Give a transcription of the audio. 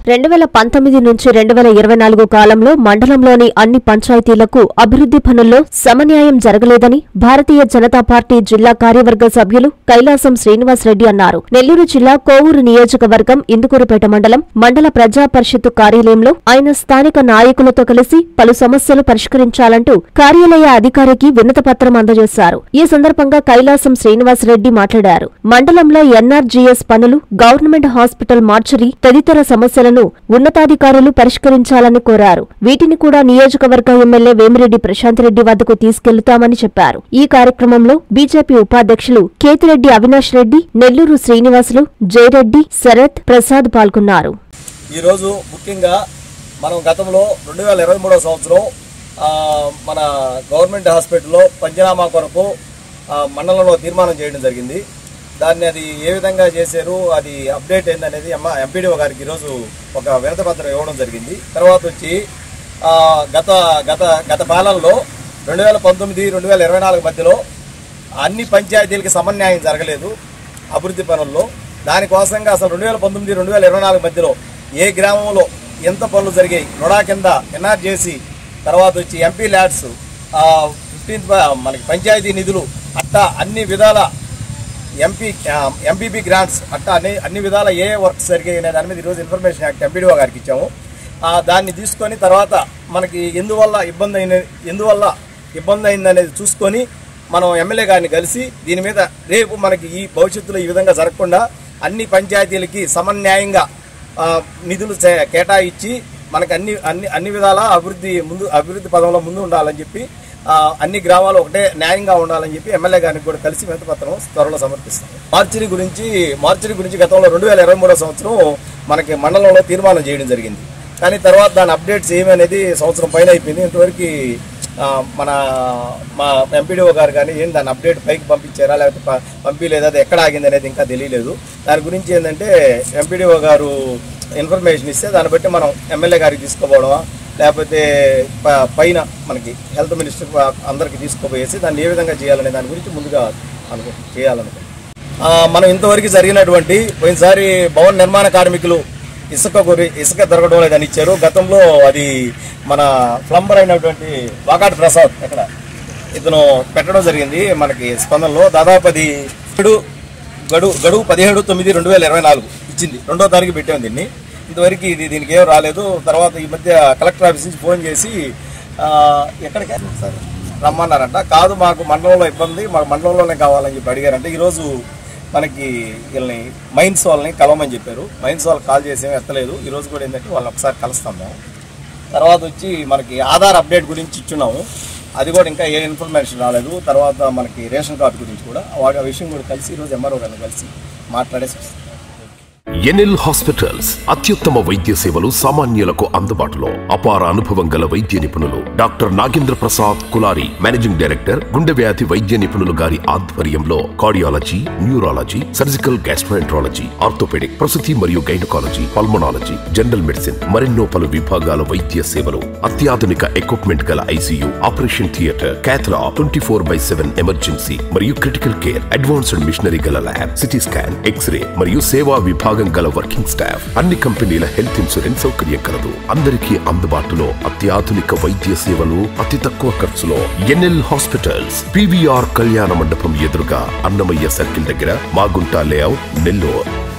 రెండు వేల పంతొమ్మిది నుంచి రెండు వేల ఇరవై నాలుగు కాలంలో మండలంలోని అన్ని పంచాయతీలకు అభివృద్ధి పనుల్లో సమన్యాయం జరగలేదని భారతీయ జనతా పార్టీ జిల్లా కార్యవర్గ సభ్యులు కైలాసం శ్రీనివాసరెడ్డి అన్నారు నెల్లూరు జిల్లా కోవూరు నియోజకవర్గం ఇందుకూరుపేట మండలం మండల ప్రజా పరిషత్తు కార్యాలయంలో ఆయన స్థానిక నాయకులతో కలిసి పలు సమస్యలు పరిష్కరించాలంటూ కార్యాలయ అధికారికి వినతపత్రం అందజేశారు ఈ సందర్భంగా కైలాసం శ్రీనివాసరెడ్డి మాట్లాడారు మండలంలో ఎన్ఆర్జీఎస్ పనులు గవర్నమెంట్ హాస్పిటల్ మార్చరీ తదితర సమస్యలను ఉన్నతాధికారులు పరిష్కరించాలని కోరారు వీటిని కూడా నియోజకవర్గ ఎమ్మెల్యే వేమిరెడ్డి ప్రశాంత్ రెడ్డి వద్దకు తీసుకెళ్తామని చెప్పారు ఈ కార్యక్రమంలో బీజేపీ ఉపాధ్యక్షులు కేతిరెడ్డి అవినాష్ రెడ్డి నెల్లూరు శ్రీనివాసులు జయరెడ్డి శరత్ ప్రసాద్ పాల్గొన్నారు ఈరోజు ముఖ్యంగా మనం గతంలో రెండు వేల ఇరవై మూడవ సంవత్సరం ఆ, మన గవర్నమెంట్ హాస్పిటల్లో పంచనామా కొరకు ఆ, మండలంలో తీర్మానం చేయడం జరిగింది దాన్ని అది ఏ విధంగా చేశారు అది అప్డేట్ ఏందనేది ఎమ్మ ఎంపీడీఓ గారికి ఈరోజు ఒక వినతపత్రం ఇవ్వడం జరిగింది తర్వాత వచ్చి ఆ, గత గత గత పాలనలో రెండు వేల పంతొమ్మిది రెండు వేల ఇరవై నాలుగు మధ్యలో అన్ని పంచాయతీలకి సమన్యాయం జరగలేదు అభివృద్ధి పనుల్లో దానికోసంగా అసలు రెండు వేల పంతొమ్మిది రెండు వేల ఇరవై నాలుగు మధ్యలో ఏ గ్రామంలో ఎంత పనులు జరిగాయి నొడా కింద ఎన్ఆర్జేసి తర్వాత వచ్చి ఎంపీ ల్యాడ్స్ ఫిఫ్టీన్త్ మనకి పంచాయతీ నిధులు అట్టా అన్ని విధాల ఎంపీ ఎంపీపీ గ్రాంట్స్ అట్టా అన్ని అన్ని విధాల ఏ వర్క్స్ జరిగాయి అనే దాని మీద ఈరోజు ఇన్ఫర్మేషన్ యాక్ట్ ఎంపీడీఓ గారికి ఇచ్చాము ఆ, దాన్ని తీసుకొని తర్వాత మనకి ఎందువల్ల ఇబ్బంది అయిన ఎందువల్ల ఇబ్బంది అయింది అనేది చూసుకొని మనం ఎమ్మెల్యే గారిని కలిసి దీని మీద రేపు మనకి ఈ భవిష్యత్తులో ఈ విధంగా జరగకుండా అన్ని పంచాయతీలకి సమన్యాయంగా ఆ, నిధులు చే- కేటాయించి మనకి అన్ని అన్ని అన్ని విధాల అభివృద్ధి ముందు అభివృద్ధి పదంలో ముందు ఉండాలని చెప్పి ఆ, అన్ని గ్రామాలు ఒకటే న్యాయంగా ఉండాలని చెప్పి ఎమ్మెల్యే గారికి కూడా కలిసి వినతిపత్రం త్వరలో సమర్పిస్తాం మార్చిరి గురించి మార్చిరి గురించి గతంలో రెండు వేల ఇరవై మూడో సంవత్సరం మనకి మండలంలో తీర్మానం చేయడం జరిగింది కానీ తర్వాత దాని అప్డేట్స్ ఏమి అనేది సంవత్సరం పైన అయిపోయింది ఇంతవరకు ఆ, మన మా ఎంపీడీఓ గారు కానీ ఏం దాని అప్డేట్ పైకి పంపించారా లేకపోతే ప- పంపించలేదా అది ఎక్కడ ఆగింది అనేది ఇంకా తెలియలేదు దాని గురించి ఏంటంటే ఎంపీడీఓ గారు ఇన్ఫర్మేషన్ ఇస్తే దాన్ని బట్టి మనం ఎమ్మెల్యే గారికి తీసుకోపోవడమా లేకపోతే ప- పైన మనకి హెల్త్ మినిస్టర్ అందరికి తీసుకుపోయేసి దాన్ని ఏ విధంగా చేయాలనే దాని గురించి ముందుగా అనుకో చేయాలనుకో ఆ, మనం ఇంతవరకు జరిగినటువంటి పోయినసారి భవన నిర్మాణ కార్మికులు ఇసుక గురి ఇసుక దొరకడం లేదని ఇచ్చారు గతంలో అది మన ప్లంబర్ అయినటువంటి వాకాటి ప్రసాద్ ఎక్కడ ఇతను పెట్టడం జరిగింది మనకి స్పందనలో దాదాపు అది గడువు గడువు గడువు పదిహేడు తొమ్మిది రెండు వేల ఇరవై నాలుగు ఇచ్చింది రెండో తారీఖు పెట్టాము దీన్ని ఇంతవరకు ఇది దీనికి ఏం రాలేదు తర్వాత ఈ మధ్య కలెక్టర్ ఆఫీస్ నుంచి ఫోన్ చేసి ఆ, ఎక్కడికి సార్ రమ్మన్నారంట కాదు మాకు మండలంలో ఇబ్బంది మాకు మండలంలోనే కావాలని చెప్పి అడిగారంటే ఈరోజు మనకి వీళ్ళని మైన్స్ వాళ్ళని కలవమని చెప్పారు మైన్స్ వాళ్ళకి కాల్ చేసి ఏమీ ఎత్తలేదు ఈరోజు కూడా ఏంటంటే వాళ్ళని ఒకసారి కలుస్తాం మేము తర్వాత వచ్చి మనకి ఆధార్ అప్డేట్ గురించి ఇచ్చున్నాము అది కూడా ఇంకా ఏ ఇన్ఫర్మేషన్ రాలేదు తర్వాత మనకి రేషన్ కార్డు గురించి కూడా ఆ విషయం కూడా కలిసి ఈరోజు ఎంఆర్ఓ గారిని కలిసి మాట్లాడేసి వస్తాం ఎన్ఎల్ హాస్పిటల్స్ అత్యుత్తమ వైద్య సేవలు సామాన్యులకు అందుబాటులో అపార అనుభవం గల వైద్య నిపుణులు doctor Nagendra Prasad Kulari managing director గుండె వ్యాధి వైద్య నిపుణులు గారి ఆధ్వర్యంలో cardiology neurology surgical gastroenterology orthopaedic ప్రసూతి మరియు గైనకాలజీ పల్మనాలజీ జనరల్ మెడిసిన్ మరెన్నో పలు విభాగాల వైద్య సేవలు అత్యాధునిక ఎక్విప్మెంట్ గల ICU operation theatre cath lab twenty four by seven emergency మరియు క్రిటికల్ కేర్ అడ్వాన్స్డ్ మిషనరీ గల ల్యాబ్ సిటీ స్కాన్ ఎక్స్రే మరియు సేవా విభాగం గల వర్కింగ్ స్టాఫ్ అన్ని కంపెనీల హెల్త్ ఇన్సూరెన్స్ సౌకర్యం కలదు అందరికీ అందుబాటులో అత్యాధునిక వైద్య సేవలు అతి తక్కువ ఖర్చులో ఎన్ఎల్ హాస్పిటల్స్ పివిఆర్ కళ్యాణ మండపం ఎదురుగా అన్నమయ్య సర్కిల్ దగ్గర మాగుంట లేఅవుట్ నెల్లూరు